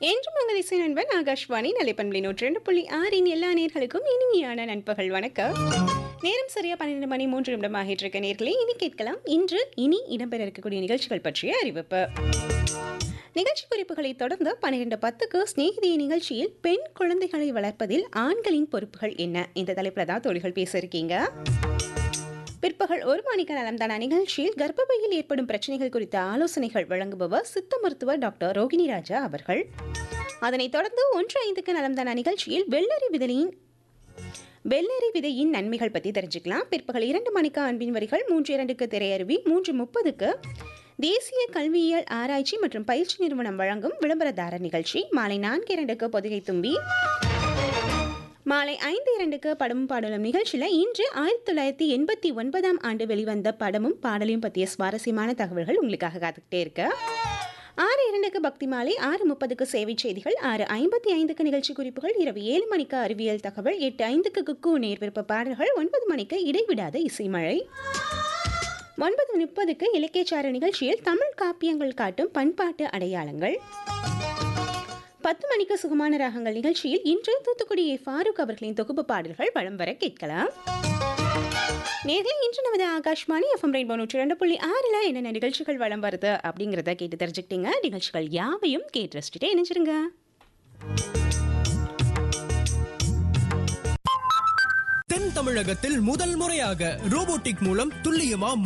என்றும் உங்கள் இசை நண்பன் ஆகாஷ்வாணி நிலைப்பண்பளி நூற்றி ரெண்டு புள்ளி ஆறின் எல்லா நேர்களுக்கும் இனிமையான நண்பகல் வணக்கம் நேரம் சரியா பன்னிரெண்டு மணி மூன்று நிமிடம் ஆகிட்டு இருக்க நேர்களே இனி கேட்கலாம் இன்று இனி இடம்பெற இருக்கக்கூடிய நிகழ்ச்சிகள் பற்றிய அறிவிப்பு நிகழ்ச்சி குறிப்புகளை தொடர்ந்து பன்னிரெண்டு பத்துக்கு ஸ்நேகிதிய நிகழ்ச்சியில் பெண் குழந்தைகளை வளர்ப்பதில் ஆண்களின் பொறுப்புகள் என்ன இந்த தலைப்பில் தான் தோழிகள் பேச இருக்கீங்க பிற்பகல் ஒரு மணிக்கு நலம்தான நிகழ்ச்சியில் கர்ப்பப்பையில் ஏற்படும் பிரச்சனைகள் குறித்த ஆலோசனைகள் வழங்குபவர் சித்த மருத்துவர் டாக்டர் ரோகிணி ராஜா அவர்கள் அதனைத் தொடர்ந்து ஒன்று ஐந்துக்கு நலம்தான நிகழ்ச்சியில் வெள்ளரி விதலியின் வெள்ளரி விதையின் நன்மைகள் பற்றி தெரிஞ்சுக்கலாம் பிற்பகல் இரண்டு மணிக்கு அன்பின் வரிகள் மூன்று இரண்டுக்கு திரையருவி மூன்று முப்பதுக்கு தேசிய கல்வியியல் ஆராய்ச்சி மற்றும் பயிற்சி நிறுவனம் வழங்கும் விளம்பரதாரர் நிகழ்ச்சி மாலை நான்கு இரண்டுக்கு பொதிகை தும்பி மாலை ஐந்து இரண்டுக்கு படமும் பாடலும் நிகழ்ச்சியில் இன்று ஆயிரத்தி தொள்ளாயிரத்தி எண்பத்தி ஒன்பதாம் ஆண்டு வெளிவந்த படமும் பாடலையும் பற்றிய சுவாரஸ்யமான தகவல்கள் உங்களுக்காக காத்துக்கிட்டே இருக்கு ஆறு இரண்டுக்கு பக்தி மாலை ஆறு முப்பதுக்கு சேவை செய்திகள் ஆறு ஐம்பத்தி ஐந்துக்கு நிகழ்ச்சி குறிப்புகள் இரவு ஏழு மணிக்கு அறிவியல் தகவல் எட்டு ஐந்துக்கு குக்கு நேர் விருப்ப பாடல்கள் ஒன்பது மணிக்கு இடைவிடாத இசைமழை ஒன்பது முப்பதுக்கு இலக்கியச்சார நிகழ்ச்சியில் தமிழ் காப்பியங்கள் காட்டும் பண்பாட்டு அடையாளங்கள் பத்து மணிக்கு சுகமான ராகங்கள் நிகழ்ச்சியில் இன்று தூத்துக்குடி ஏ. ஃபாரூக் அவர்களின் தொகுப்பு பாடல்கள் வலம் வர கேட்கலாம் நேரில் இன்று நமது ஆகாஷ்வாணி எஃப்எம் ரெயின்போ நூற்றி ரெண்டு புள்ளி ஆறில் என்னென்ன நிகழ்ச்சிகள் வலம் வருது அப்படிங்கிறத கேட்டு தெரிஞ்சுக்கிட்டீங்க நிகழ்ச்சிகள் யாவையும் கேட்டு ரசிச்சுட்டே இணைஞ்சிருங்க தென் தமிழகத்தில் முதல் முறையாக ரோபோட்டிக் மூலம் துல்லியமா